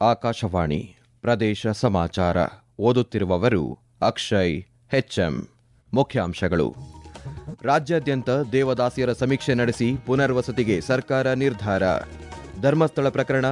ಆಕಾಶವಾಣಿ ಪ್ರದೇಶ ಸಮಾಚಾರ ಓದುತ್ತಿರುವವರು ಅಕ್ಷಯ್ ಹೆಚ್ಎಂ ಮುಖ್ಯಾಂಶಗಳು ರಾಜ್ಯಾದ್ಯಂತ ದೇವದಾಸಿಯರ ಸಮೀಕ್ಷೆ ನಡೆಸಿ ಪುನರ್ವಸತಿಗೆ ಸರ್ಕಾರ ನಿರ್ಧಾರ ಧರ್ಮಸ್ಥಳ ಪ್ರಕರಣ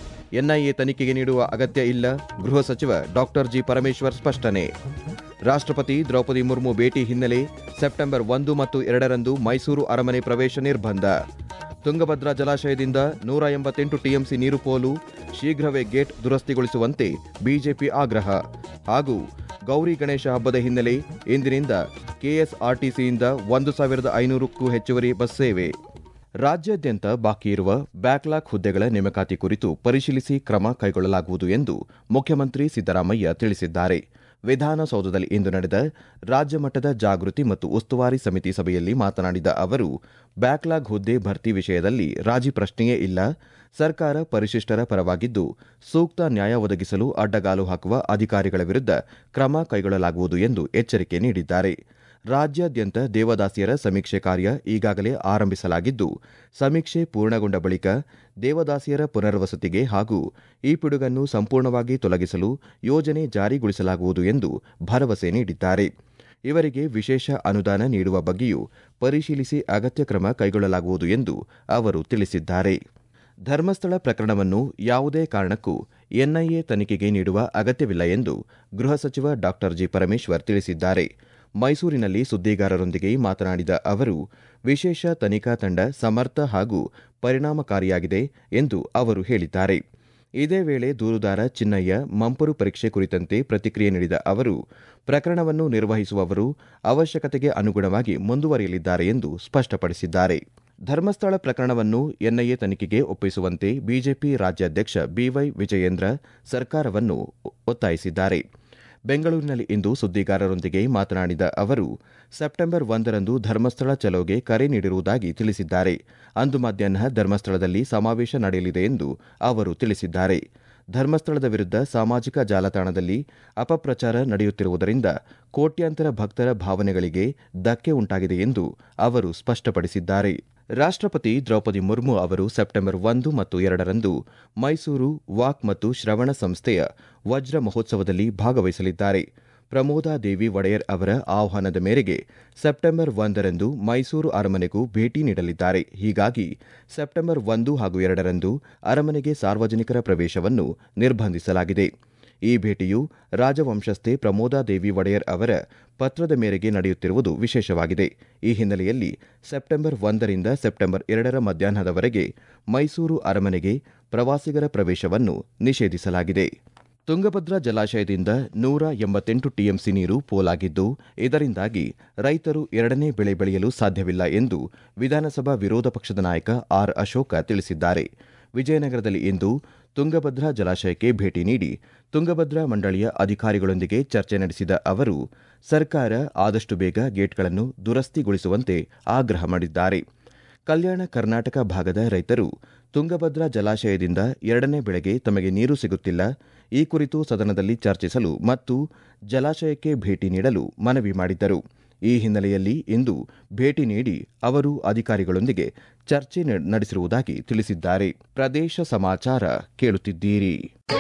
ಎನ್ಐಎ ತನಿಖೆಗೆ ನೀಡುವ ಅಗತ್ಯ ಇಲ್ಲ ಗೃಹ ಸಚಿವ ಡಾಕ್ಟರ್ ಜಿ ಪರಮೇಶ್ವರ್ ಸ್ಪಷ್ಟನೆ ರಾಷ್ಟ್ರಪತಿ ದ್ರೌಪದಿ ಮುರ್ಮು ಭೇಟಿ ಹಿನ್ನೆಲೆ ಸೆಪ್ಟೆಂಬರ್ ಒಂದು ಮತ್ತು ಎರಡರಂದು ಮೈಸೂರು ಅರಮನೆ ಪ್ರವೇಶ ನಿರ್ಬಂಧ ತುಂಗಭದ್ರಾ ಜಲಾಶಯದಿಂದ ನೂರ ಎಂಬತ್ತೆಂಟು ಟಿಎಂಸಿ ನೀರು ಪೋಲು ಶೀಘ್ರವೇ ಗೇಟ್ ದುರಸ್ತಿಗೊಳಿಸುವಂತೆ ಬಿಜೆಪಿ ಆಗ್ರಹ ಹಾಗೂ ಗೌರಿ ಗಣೇಶ ಹಬ್ಬದ ಹಿನ್ನೆಲೆ ಇಂದಿನಿಂದ ಕೆಎಸ್ಆರ್ಟಿಸಿಯಿಂದ ಒಂದು ಸಾವಿರದ ಐನೂರಕ್ಕೂ ಹೆಚ್ಚುವರಿ ಬಸ್ ಸೇವೆ ರಾಜ್ಯಾದ್ಯಂತ ಬಾಕಿ ಇರುವ ಬ್ಯಾಕ್ಲಾಗ್ ಹುದ್ದೆಗಳ ನೇಮಕಾತಿ ಕುರಿತು ಪರಿಶೀಲಿಸಿ ಕ್ರಮ ಕೈಗೊಳ್ಳಲಾಗುವುದು ಎಂದು ಮುಖ್ಯಮಂತ್ರಿ ಸಿದ್ದರಾಮಯ್ಯ ತಿಳಿಸಿದ್ದಾರೆ ವಿಧಾನಸೌಧದಲ್ಲಿ ಇಂದು ನಡೆದ ರಾಜ್ಯ ಮಟ್ಟದ ಜಾಗೃತಿ ಮತ್ತು ಉಸ್ತುವಾರಿ ಸಮಿತಿ ಸಭೆಯಲ್ಲಿ ಮಾತನಾಡಿದ ಅವರು ಬ್ಯಾಕ್ಲಾಗ್ ಹುದ್ದೆ ಭರ್ತಿ ವಿಷಯದಲ್ಲಿ ರಾಜಿ ಪ್ರಶ್ನೆಯೇ ಇಲ್ಲ ಸರ್ಕಾರ ಪರಿಶಿಷ್ಟರ ಪರವಾಗಿದ್ದು ಸೂಕ್ತ ನ್ಯಾಯ ಒದಗಿಸಲು ಅಡ್ಡಗಾಲು ಹಾಕುವ ಅಧಿಕಾರಿಗಳ ವಿರುದ್ಧ ಕ್ರಮ ಕೈಗೊಳ್ಳಲಾಗುವುದು ಎಂದು ಎಚ್ಚರಿಕೆ ನೀಡಿದ್ದಾರೆ ರಾಜ್ಯಾದ್ಯಂತ ದೇವದಾಸಿಯರ ಸಮೀಕ್ಷೆ ಕಾರ್ಯ ಈಗಾಗಲೇ ಆರಂಭಿಸಲಾಗಿದ್ದು ಸಮೀಕ್ಷೆ ಪೂರ್ಣಗೊಂಡ ಬಳಿಕ ದೇವದಾಸಿಯರ ಪುನರ್ವಸತಿಗೆ ಹಾಗೂ ಈ ಪಿಡುಗನ್ನು ಸಂಪೂರ್ಣವಾಗಿ ತೊಲಗಿಸಲು ಯೋಜನೆ ಜಾರಿಗೊಳಿಸಲಾಗುವುದು ಎಂದು ಭರವಸೆ ನೀಡಿದ್ದಾರೆ ಇವರಿಗೆ ವಿಶೇಷ ಅನುದಾನ ನೀಡುವ ಬಗ್ಗೆಯೂ ಪರಿಶೀಲಿಸಿ ಅಗತ್ಯ ಕ್ರಮ ಕೈಗೊಳ್ಳಲಾಗುವುದು ಎಂದು ಅವರು ತಿಳಿಸಿದ್ದಾರೆ ಧರ್ಮಸ್ಥಳ ಪ್ರಕರಣವನ್ನು ಯಾವುದೇ ಕಾರಣಕ್ಕೂ ಎನ್ಐಎ ತನಿಖೆಗೆ ನೀಡುವ ಅಗತ್ಯವಿಲ್ಲ ಎಂದು ಗೃಹ ಸಚಿವ ಡಾಕ್ಟರ್ ಜಿ ಪರಮೇಶ್ವರ್ ತಿಳಿಸಿದ್ದಾರೆ ಮೈಸೂರಿನಲ್ಲಿ ಸುದ್ದಿಗಾರರೊಂದಿಗೆ ಮಾತನಾಡಿದ ಅವರು ವಿಶೇಷ ತನಿಖಾ ತಂಡ ಸಮರ್ಥ ಹಾಗೂ ಪರಿಣಾಮಕಾರಿಯಾಗಿದೆ ಎಂದು ಅವರು ಹೇಳಿದ್ದಾರೆ ಇದೇ ವೇಳೆ ದೂರುದಾರ ಚಿನ್ನಯ್ಯ ಮಂಪರು ಪರೀಕ್ಷೆ ಕುರಿತಂತೆ ಪ್ರತಿಕ್ರಿಯೆ ನೀಡಿದ ಅವರು ಪ್ರಕರಣವನ್ನು ನಿರ್ವಹಿಸುವವರು ಅವಶ್ಯಕತೆಗೆ ಅನುಗುಣವಾಗಿ ಮುಂದುವರಿಯಲಿದ್ದಾರೆ ಎಂದು ಸ್ಪಷ್ಟಪಡಿಸಿದ್ದಾರೆ ಧರ್ಮಸ್ಥಳ ಪ್ರಕರಣವನ್ನು ಎನ್ಐಎ ತನಿಖೆಗೆ ಒಪ್ಪಿಸುವಂತೆ ಬಿಜೆಪಿ ರಾಜ್ಯಾಧ್ಯಕ್ಷ ಬಿವೈ ವಿಜಯೇಂದ್ರ ಸರ್ಕಾರವನ್ನು ಒತ್ತಾಯಿಸಿದ್ದಾರೆ ಬೆಂಗಳೂರಿನಲ್ಲಿ ಇಂದು ಸುದ್ದಿಗಾರರೊಂದಿಗೆ ಮಾತನಾಡಿದ ಅವರು ಸೆಪ್ಟೆಂಬರ್ ಒಂದರಂದು ಧರ್ಮಸ್ಥಳ ಚಲೋಗೆ ಕರೆ ನೀಡಿರುವುದಾಗಿ ತಿಳಿಸಿದ್ದಾರೆ ಅಂದು ಮಧ್ಯಾಹ್ನ ಧರ್ಮಸ್ಥಳದಲ್ಲಿ ಸಮಾವೇಶ ನಡೆಯಲಿದೆ ಎಂದು ಅವರು ತಿಳಿಸಿದ್ದಾರೆ ಧರ್ಮಸ್ಥಳದ ವಿರುದ್ಧ ಸಾಮಾಜಿಕ ಜಾಲತಾಣದಲ್ಲಿ ಅಪಪ್ರಚಾರ ನಡೆಯುತ್ತಿರುವುದರಿಂದ ಕೋಟ್ಯಾಂತರ ಭಕ್ತರ ಭಾವನೆಗಳಿಗೆ ಧಕ್ಕೆ ಉಂಟಾಗಿದೆ ಎಂದು ಅವರು ಸ್ಪಷ್ಟಪಡಿಸಿದ್ದಾರೆ ರಾಷ್ಟ್ರಪತಿ ದ್ರೌಪದಿ ಮುರ್ಮು ಅವರು ಸೆಪ್ಟೆಂಬರ್ ಒಂದು ಮತ್ತು ಎರಡರಂದು ಮೈಸೂರು ವಾಕ್ ಮತ್ತು ಶ್ರವಣ ಸಂಸ್ಥೆಯ ವಜ್ರ ಮಹೋತ್ಸವದಲ್ಲಿ ಭಾಗವಹಿಸಲಿದ್ದಾರೆ ಪ್ರಮೋದಾದೇವಿ ಒಡೆಯರ್ ಅವರ ಆಹ್ವಾನದ ಮೇರೆಗೆ ಸೆಪ್ಟೆಂಬರ್ ಒಂದರಂದು ಮೈಸೂರು ಅರಮನೆಗೂ ಭೇಟಿ ನೀಡಲಿದ್ದಾರೆ ಹೀಗಾಗಿ ಸೆಪ್ಟೆಂಬರ್ ಒಂದು ಹಾಗೂ ಎರಡರಂದು ಅರಮನೆಗೆ ಸಾರ್ವಜನಿಕರ ಪ್ರವೇಶವನ್ನು ನಿರ್ಬಂಧಿಸಲಾಗಿದೆ ಈ ಭೇಟಿಯು ರಾಜವಂಶಸ್ಥೆ ಪ್ರಮೋದಾದೇವಿ ಒಡೆಯರ್ ಅವರ ಪತ್ರದ ಮೇರೆಗೆ ನಡೆಯುತ್ತಿರುವುದು ವಿಶೇಷವಾಗಿದೆ ಈ ಹಿನ್ನೆಲೆಯಲ್ಲಿ ಸೆಪ್ಟೆಂಬರ್ ಒಂದರಿಂದ ಸೆಪ್ಟೆಂಬರ್ ಎರಡರ ಮಧ್ಯಾಹ್ನದವರೆಗೆ ಮೈಸೂರು ಅರಮನೆಗೆ ಪ್ರವಾಸಿಗರ ಪ್ರವೇಶವನ್ನು ನಿಷೇಧಿಸಲಾಗಿದೆ ತುಂಗಭದ್ರಾ ಜಲಾಶಯದಿಂದ ನೂರ ಎಂಬತ್ತೆಂಟು ಟಿಎಂಸಿ ನೀರು ಪೋಲಾಗಿದ್ದು ಇದರಿಂದಾಗಿ ರೈತರು ಎರಡನೇ ಬೆಳೆ ಬೆಳೆಯಲು ಸಾಧ್ಯವಿಲ್ಲ ಎಂದು ವಿಧಾನಸಭಾ ವಿರೋಧ ಪಕ್ಷದ ನಾಯಕ ಆರ್ ಅಶೋಕ ತಿಳಿಸಿದ್ದಾರೆ ವಿಜಯನಗರದಲ್ಲಿ ಇಂದು ತುಂಗಭದ್ರಾ ಜಲಾಶಯಕ್ಕೆ ಭೇಟಿ ನೀಡಿ ತುಂಗಭದ್ರಾ ಮಂಡಳಿಯ ಅಧಿಕಾರಿಗಳೊಂದಿಗೆ ಚರ್ಚೆ ನಡೆಸಿದ ಅವರು ಸರ್ಕಾರ ಆದಷ್ಟು ಬೇಗ ಗೇಟ್ಗಳನ್ನು ದುರಸ್ತಿಗೊಳಿಸುವಂತೆ ಆಗ್ರಹ ಮಾಡಿದ್ದಾರೆ ಕಲ್ಯಾಣ ಕರ್ನಾಟಕ ಭಾಗದ ರೈತರು ತುಂಗಭದ್ರಾ ಜಲಾಶಯದಿಂದ ಎರಡನೇ ಬೆಳೆಗೆ ತಮಗೆ ನೀರು ಸಿಗುತ್ತಿಲ್ಲ ಈ ಕುರಿತು ಸದನದಲ್ಲಿ ಚರ್ಚಿಸಲು ಮತ್ತು ಜಲಾಶಯಕ್ಕೆ ಭೇಟಿ ನೀಡಲು ಮನವಿ ಮಾಡಿದ್ದರು ಈ ಹಿನ್ನೆಲೆಯಲ್ಲಿ ಇಂದು ಭೇಟಿ ನೀಡಿ ಅವರು ಅಧಿಕಾರಿಗಳೊಂದಿಗೆ ಚರ್ಚೆ ನಡೆಸಿರುವುದಾಗಿ ತಿಳಿಸಿದ್ದಾರೆ ಪ್ರದೇಶ ಸಮಾಚಾರ ಕೇಳುತ್ತಿದ್ದೀರಿ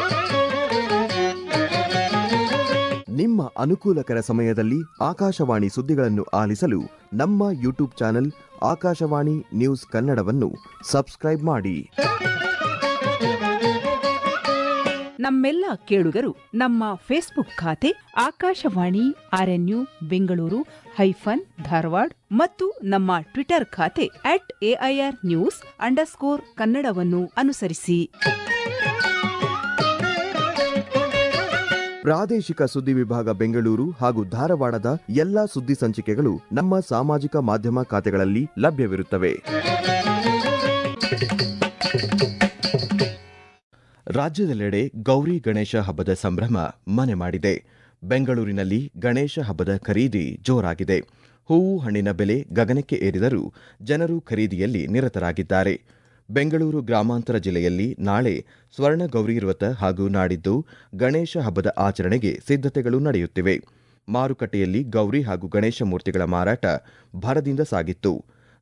ನಿಮ್ಮ ಅನುಕೂಲಕರ ಸಮಯದಲ್ಲಿ ಆಕಾಶವಾಣಿ ಸುದ್ದಿಗಳನ್ನು ಆಲಿಸಲು ನಮ್ಮ ಯೂಟ್ಯೂಬ್ ಚಾನೆಲ್ ಆಕಾಶವಾಣಿ ನ್ಯೂಸ್ ಕನ್ನಡವನ್ನು ಸಬ್ಸ್ಕ್ರೈಬ್ ಮಾಡಿ ನಮ್ಮೆಲ್ಲ ಕೇಳುಗರು ನಮ್ಮ ಫೇಸ್ಬುಕ್ ಖಾತೆ ಆಕಾಶವಾಣಿ ಆರ್ಎನ್ಯು ಬೆಂಗಳೂರು ಹೈಫನ್ ಧಾರವಾಡ ಮತ್ತು ನಮ್ಮ ಟ್ವಿಟರ್ ಖಾತೆ ಅಟ್ ಎಐಆರ್ ನ್ಯೂಸ್ ಅಂಡರ್ಸ್ಕೋರ್ ಕನ್ನಡವನ್ನು ಅನುಸರಿಸಿ ಪ್ರಾದೇಶಿಕ ಸುದ್ದಿ ವಿಭಾಗ ಬೆಂಗಳೂರು ಹಾಗೂ ಧಾರವಾಡದ ಎಲ್ಲಾ ಸುದ್ದಿ ಸಂಚಿಕೆಗಳು ನಮ್ಮ ಸಾಮಾಜಿಕ ಮಾಧ್ಯಮ ಖಾತೆಗಳಲ್ಲಿ ಲಭ್ಯವಿರುತ್ತವೆ ರಾಜ್ಯದೆಲ್ಲೆಡೆ ಗೌರಿ ಗಣೇಶ ಹಬ್ಬದ ಸಂಭ್ರಮ ಮನೆ ಮಾಡಿದೆ ಬೆಂಗಳೂರಿನಲ್ಲಿ ಗಣೇಶ ಹಬ್ಬದ ಖರೀದಿ ಜೋರಾಗಿದೆ ಹೂವು ಹಣ್ಣಿನ ಬೆಲೆ ಗಗನಕ್ಕೆ ಏರಿದರೂ ಜನರು ಖರೀದಿಯಲ್ಲಿ ನಿರತರಾಗಿದ್ದಾರೆ ಬೆಂಗಳೂರು ಗ್ರಾಮಾಂತರ ಜಿಲ್ಲೆಯಲ್ಲಿ ನಾಳೆ ಸ್ವರ್ಣ ಗೌರಿ ವ್ರತ ಹಾಗೂ ನಾಡಿದ್ದು ಗಣೇಶ ಹಬ್ಬದ ಆಚರಣೆಗೆ ಸಿದ್ಧತೆಗಳು ನಡೆಯುತ್ತಿವೆ ಮಾರುಕಟ್ಟೆಯಲ್ಲಿ ಗೌರಿ ಹಾಗೂ ಗಣೇಶ ಮೂರ್ತಿಗಳ ಮಾರಾಟ ಭರದಿಂದ ಸಾಗಿತ್ತು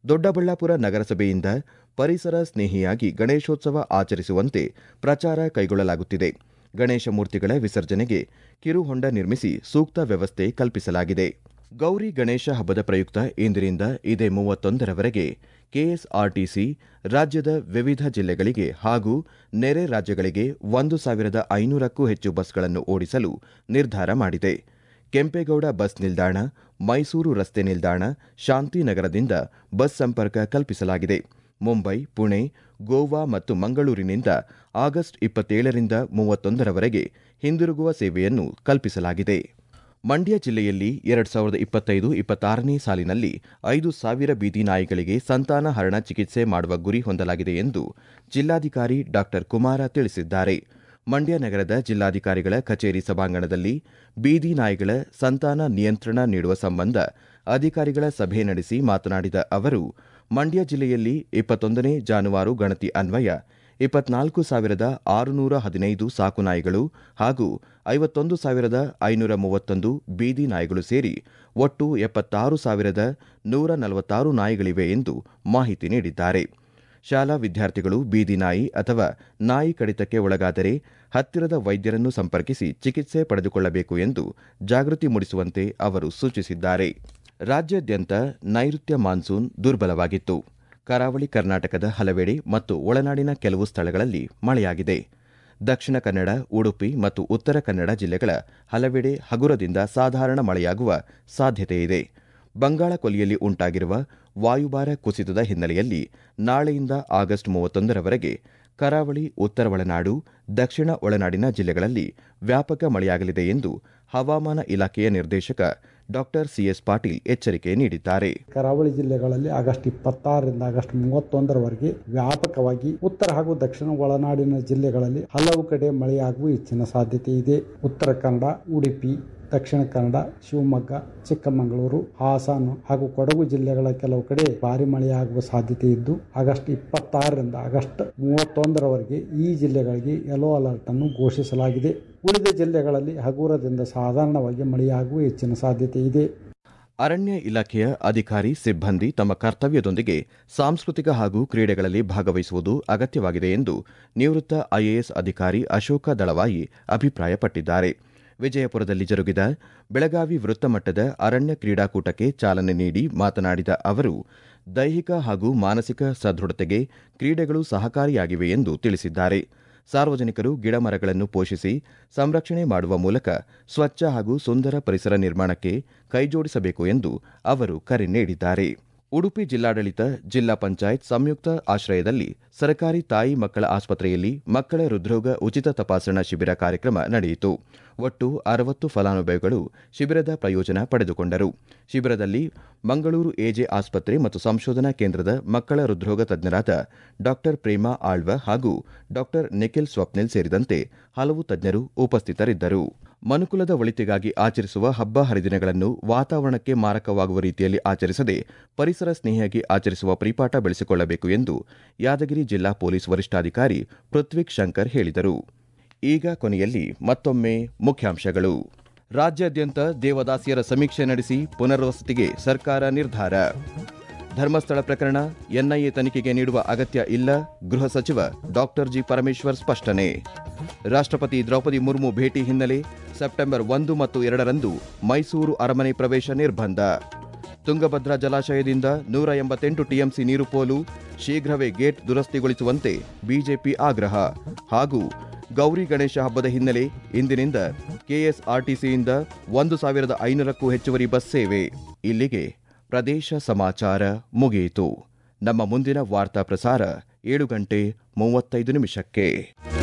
ದೊಡ್ಡಬಳ್ಳಾಪುರ ನಗರಸಭೆಯಿಂದ ಪರಿಸರ ಸ್ನೇಹಿಯಾಗಿ ಗಣೇಶೋತ್ಸವ ಆಚರಿಸುವಂತೆ ಪ್ರಚಾರ ಕೈಗೊಳ್ಳಲಾಗುತ್ತಿದೆ ಗಣೇಶ ಮೂರ್ತಿಗಳ ವಿಸರ್ಜನೆಗೆ ಕಿರುಹೊಂಡ ನಿರ್ಮಿಸಿ ಸೂಕ್ತ ವ್ಯವಸ್ಥೆ ಕಲ್ಪಿಸಲಾಗಿದೆ ಗೌರಿ ಗಣೇಶ ಹಬ್ಬದ ಪ್ರಯುಕ್ತ ಇಂದಿನಿಂದ ಇದೇ ಮೂವತ್ತೊಂದರವರೆಗೆ ಕೆಎಸ್ಆರ್ಟಿಸಿ ರಾಜ್ಯದ ವಿವಿಧ ಜಿಲ್ಲೆಗಳಿಗೆ ಹಾಗೂ ನೆರೆ ರಾಜ್ಯಗಳಿಗೆ ಒಂದು ಸಾವಿರದ ಐನೂರಕ್ಕೂ ಹೆಚ್ಚು ಬಸ್ಗಳನ್ನು ಓಡಿಸಲು ನಿರ್ಧಾರ ಮಾಡಿದೆ ಕೆಂಪೇಗೌಡ ಬಸ್ ನಿಲ್ದಾಣ ಮೈಸೂರು ರಸ್ತೆ ನಿಲ್ದಾಣ ಶಾಂತಿನಗರದಿಂದ ಬಸ್ ಸಂಪರ್ಕ ಕಲ್ಪಿಸಲಾಗಿದೆ ಮುಂಬೈ ಪುಣೆ ಗೋವಾ ಮತ್ತು ಮಂಗಳೂರಿನಿಂದ ಆಗಸ್ಟ್ ಇಪ್ಪತ್ತೇಳರಿಂದ ಮೂವತ್ತೊಂದರವರೆಗೆ ಹಿಂದಿರುಗುವ ಸೇವೆಯನ್ನು ಕಲ್ಪಿಸಲಾಗಿದೆ ಮಂಡ್ಯ ಜಿಲ್ಲೆಯಲ್ಲಿ ಎರಡ್ ಸಾವಿರದ ಇಪ್ಪತ್ತೈದು ಇಪ್ಪತ್ತಾರನೇ ಸಾಲಿನಲ್ಲಿ ಐದು ಸಾವಿರ ಬೀದಿ ನಾಯಿಗಳಿಗೆ ಸಂತಾನಹರಣ ಚಿಕಿತ್ಸೆ ಮಾಡುವ ಗುರಿ ಹೊಂದಲಾಗಿದೆ ಎಂದು ಜಿಲ್ಲಾಧಿಕಾರಿ ಡಾ ಕುಮಾರ ತಿಳಿಸಿದ್ದಾರೆ ಮಂಡ್ಯ ನಗರದ ಜಿಲ್ಲಾಧಿಕಾರಿಗಳ ಕಚೇರಿ ಸಭಾಂಗಣದಲ್ಲಿ ಬೀದಿ ನಾಯಿಗಳ ಸಂತಾನ ನಿಯಂತ್ರಣ ನೀಡುವ ಸಂಬಂಧ ಅಧಿಕಾರಿಗಳ ಸಭೆ ನಡೆಸಿ ಮಾತನಾಡಿದ ಅವರು ಮಂಡ್ಯ ಜಿಲ್ಲೆಯಲ್ಲಿ ಇಪ್ಪತ್ತೊಂದನೇ ಜಾನುವಾರು ಗಣತಿ ಅನ್ವಯ ಇಪ್ಪತ್ನಾಲ್ಕು ಸಾವಿರದ ಆರುನೂರ ಹದಿನೈದು ಸಾಕು ನಾಯಿಗಳು ಹಾಗೂ ಐವತ್ತೊಂದು ಸಾವಿರದ ಐನೂರ ಮೂವತ್ತೊಂದು ಬೀದಿ ನಾಯಿಗಳು ಸೇರಿ ಒಟ್ಟು ಎಪ್ಪತ್ತಾರು ಸಾವಿರದ ನೂರ ನಲವತ್ತಾರು ನಾಯಿಗಳಿವೆ ಎಂದು ಮಾಹಿತಿ ನೀಡಿದ್ದಾರೆ ಶಾಲಾ ವಿದ್ಯಾರ್ಥಿಗಳು ಬೀದಿ ನಾಯಿ ಅಥವಾ ನಾಯಿ ಕಡಿತಕ್ಕೆ ಒಳಗಾದರೆ ಹತ್ತಿರದ ವೈದ್ಯರನ್ನು ಸಂಪರ್ಕಿಸಿ ಚಿಕಿತ್ಸೆ ಪಡೆದುಕೊಳ್ಳಬೇಕು ಎಂದು ಜಾಗೃತಿ ಮೂಡಿಸುವಂತೆ ಅವರು ಸೂಚಿಸಿದ್ದಾರೆ ರಾಜ್ಯಾದ್ಯಂತ ನೈಋತ್ಯ ಮಾನ್ಸೂನ್ ದುರ್ಬಲವಾಗಿತ್ತು ಕರಾವಳಿ ಕರ್ನಾಟಕದ ಹಲವೆಡೆ ಮತ್ತು ಒಳನಾಡಿನ ಕೆಲವು ಸ್ಥಳಗಳಲ್ಲಿ ಮಳೆಯಾಗಿದೆ ದಕ್ಷಿಣ ಕನ್ನಡ ಉಡುಪಿ ಮತ್ತು ಉತ್ತರ ಕನ್ನಡ ಜಿಲ್ಲೆಗಳ ಹಲವೆಡೆ ಹಗುರದಿಂದ ಸಾಧಾರಣ ಮಳೆಯಾಗುವ ಸಾಧ್ಯತೆಯಿದೆ ಬಂಗಾಳ ಕೊಲ್ಲಿಯಲ್ಲಿ ಉಂಟಾಗಿರುವ ವಾಯುಭಾರ ಕುಸಿತದ ಹಿನ್ನೆಲೆಯಲ್ಲಿ ನಾಳೆಯಿಂದ ಆಗಸ್ಟ್ ಮೂವತ್ತೊಂದರವರೆಗೆ ಕರಾವಳಿ ಉತ್ತರ ಒಳನಾಡು ದಕ್ಷಿಣ ಒಳನಾಡಿನ ಜಿಲ್ಲೆಗಳಲ್ಲಿ ವ್ಯಾಪಕ ಮಳೆಯಾಗಲಿದೆ ಎಂದು ಹವಾಮಾನ ಇಲಾಖೆಯ ನಿರ್ದೇಶಕ ಡಾಕ್ಟರ್ ಸಿಎಸ್ ಪಾಟೀಲ್ ಎಚ್ಚರಿಕೆ ನೀಡಿದ್ದಾರೆ ಕರಾವಳಿ ಜಿಲ್ಲೆಗಳಲ್ಲಿ ಆಗಸ್ಟ್ ಇಪ್ಪತ್ತಾರರಿಂದ ಆಗಸ್ಟ್ ಮೂವತ್ತೊಂದರವರೆಗೆ ವ್ಯಾಪಕವಾಗಿ ಉತ್ತರ ಹಾಗೂ ದಕ್ಷಿಣ ಒಳನಾಡಿನ ಜಿಲ್ಲೆಗಳಲ್ಲಿ ಹಲವು ಕಡೆ ಮಳೆಯಾಗುವ ಹೆಚ್ಚಿನ ಸಾಧ್ಯತೆ ಇದೆ ಉತ್ತರ ಕನ್ನಡ ಉಡುಪಿ ದಕ್ಷಿಣ ಕನ್ನಡ ಶಿವಮೊಗ್ಗ ಚಿಕ್ಕಮಗಳೂರು ಹಾಸನ ಹಾಗೂ ಕೊಡಗು ಜಿಲ್ಲೆಗಳ ಕೆಲವು ಕಡೆ ಭಾರಿ ಮಳೆಯಾಗುವ ಸಾಧ್ಯತೆ ಇದ್ದು ಆಗಸ್ಟ್ ಇಪ್ಪತ್ತಾರರಿಂದ ಆಗಸ್ಟ್ ಮೂವತ್ತೊಂದರವರೆಗೆ ಈ ಜಿಲ್ಲೆಗಳಿಗೆ ಯೆಲ್ಲೋ ಅಲರ್ಟ್ ಅನ್ನು ಘೋಷಿಸಲಾಗಿದೆ ಉಳಿದ ಜಿಲ್ಲೆಗಳಲ್ಲಿ ಹಗುರದಿಂದ ಸಾಧಾರಣವಾಗಿ ಮಳೆಯಾಗುವ ಹೆಚ್ಚಿನ ಸಾಧ್ಯತೆ ಇದೆ ಅರಣ್ಯ ಇಲಾಖೆಯ ಅಧಿಕಾರಿ ಸಿಬ್ಬಂದಿ ತಮ್ಮ ಕರ್ತವ್ಯದೊಂದಿಗೆ ಸಾಂಸ್ಕೃತಿಕ ಹಾಗೂ ಕ್ರೀಡೆಗಳಲ್ಲಿ ಭಾಗವಹಿಸುವುದು ಅಗತ್ಯವಾಗಿದೆ ಎಂದು ನಿವೃತ್ತ ಐಎಎಸ್ ಅಧಿಕಾರಿ ಅಶೋಕ ದಳವಾಯಿ ಅಭಿಪ್ರಾಯಪಟ್ಟಿದ್ದಾರೆ ವಿಜಯಪುರದಲ್ಲಿ ಜರುಗಿದ ಬೆಳಗಾವಿ ವೃತ್ತಮಟ್ಟದ ಅರಣ್ಯ ಕ್ರೀಡಾಕೂಟಕ್ಕೆ ಚಾಲನೆ ನೀಡಿ ಮಾತನಾಡಿದ ಅವರು ದೈಹಿಕ ಹಾಗೂ ಮಾನಸಿಕ ಸದೃಢತೆಗೆ ಕ್ರೀಡೆಗಳು ಸಹಕಾರಿಯಾಗಿವೆ ಎಂದು ತಿಳಿಸಿದ್ದಾರೆ ಸಾರ್ವಜನಿಕರು ಗಿಡಮರಗಳನ್ನು ಪೋಷಿಸಿ ಸಂರಕ್ಷಣೆ ಮಾಡುವ ಮೂಲಕ ಸ್ವಚ್ಛ ಹಾಗೂ ಸುಂದರ ಪರಿಸರ ನಿರ್ಮಾಣಕ್ಕೆ ಕೈಜೋಡಿಸಬೇಕು ಎಂದು ಅವರು ಕರೆ ನೀಡಿದ್ದಾರೆ ಉಡುಪಿ ಜಿಲ್ಲಾಡಳಿತ ಜಿಲ್ಲಾ ಪಂಚಾಯತ್ ಸಂಯುಕ್ತ ಆಶ್ರಯದಲ್ಲಿ ಸರ್ಕಾರಿ ತಾಯಿ ಮಕ್ಕಳ ಆಸ್ಪತ್ರೆಯಲ್ಲಿ ಮಕ್ಕಳ ಹೃದ್ರೋಗ ಉಚಿತ ತಪಾಸಣಾ ಶಿಬಿರ ಕಾರ್ಯಕ್ರಮ ನಡೆಯಿತು ಒಟ್ಟು ಅರವತ್ತು ಫಲಾನುಭವಿಗಳು ಶಿಬಿರದ ಪ್ರಯೋಜನ ಪಡೆದುಕೊಂಡರು ಶಿಬಿರದಲ್ಲಿ ಮಂಗಳೂರು ಎಜೆ ಆಸ್ಪತ್ರೆ ಮತ್ತು ಸಂಶೋಧನಾ ಕೇಂದ್ರದ ಮಕ್ಕಳ ಹೃದ್ರೋಗ ತಜ್ಞರಾದ ಡಾ ಪ್ರೇಮಾ ಆಳ್ವ ಹಾಗೂ ಡಾ ನಿಖಿಲ್ ಸ್ವಪ್ನಿಲ್ ಸೇರಿದಂತೆ ಹಲವು ತಜ್ಞರು ಉಪಸ್ಥಿತರಿದ್ದರು ಮನುಕುಲದ ಒಳಿತಿಗಾಗಿ ಆಚರಿಸುವ ಹಬ್ಬ ಹರಿದಿನಗಳನ್ನು ವಾತಾವರಣಕ್ಕೆ ಮಾರಕವಾಗುವ ರೀತಿಯಲ್ಲಿ ಆಚರಿಸದೆ ಪರಿಸರ ಸ್ನೇಹಿಯಾಗಿ ಆಚರಿಸುವ ಪರಿಪಾಠ ಬೆಳೆಸಿಕೊಳ್ಳಬೇಕು ಎಂದು ಯಾದಗಿರಿ ಜಿಲ್ಲಾ ಪೊಲೀಸ್ ವರಿಷ್ಠಾಧಿಕಾರಿ ಪೃಥ್ವಿಕ್ ಶಂಕರ್ ಹೇಳಿದರು ಈಗ ಕೊನೆಯಲ್ಲಿ ಮತ್ತೊಮ್ಮೆ ಮುಖ್ಯಾಂಶಗಳು ರಾಜ್ಯಾದ್ಯಂತ ದೇವದಾಸಿಯರ ಸಮೀಕ್ಷೆ ನಡೆಸಿ ಪುನರ್ವಸತಿಗೆ ಸರ್ಕಾರ ನಿರ್ಧಾರ ಧರ್ಮಸ್ಥಳ ಪ್ರಕರಣ ಎನ್ಐಎ ತನಿಖೆಗೆ ನೀಡುವ ಅಗತ್ಯ ಇಲ್ಲ ಗೃಹ ಸಚಿವ ಡಾಕ್ಟರ್ ಜಿ ಪರಮೇಶ್ವರ್ ಸ್ಪಷ್ಟನೆ ರಾಷ್ಟ್ರಪತಿ ದ್ರೌಪದಿ ಮುರ್ಮು ಭೇಟಿ ಹಿನ್ನೆಲೆ ಸೆಪ್ಟೆಂಬರ್ ಒಂದು ಮತ್ತು ಎರಡರಂದು ಮೈಸೂರು ಅರಮನೆ ಪ್ರವೇಶ ನಿರ್ಬಂಧ ತುಂಗಭದ್ರಾ ಜಲಾಶಯದಿಂದ ನೂರ ಎಂಬತ್ತೆಂಟು ಟಿಎಂಸಿ ನೀರು ಪೋಲು ಶೀಘ್ರವೇ ಗೇಟ್ ದುರಸ್ತಿಗೊಳಿಸುವಂತೆ ಬಿಜೆಪಿ ಆಗ್ರಹ ಹಾಗೂ ಗೌರಿ ಗಣೇಶ ಹಬ್ಬದ ಹಿನ್ನೆಲೆ ಇಂದಿನಿಂದ ಕೆಎಸ್ಆರ್ಟಿಸಿಯಿಂದ ಒಂದು ಸಾವಿರದ ಐನೂರಕ್ಕೂ ಹೆಚ್ಚುವರಿ ಬಸ್ ಸೇವೆ ಇಲ್ಲಿಗೆ ಪ್ರದೇಶ ಸಮಾಚಾರ ಮುಗಿಯಿತು ನಮ್ಮ ಮುಂದಿನ ವಾರ್ತಾ ಪ್ರಸಾರ ಏಳು ಗಂಟೆ ಮೂವತ್ತೈದು ನಿಮಿಷಕ್ಕೆ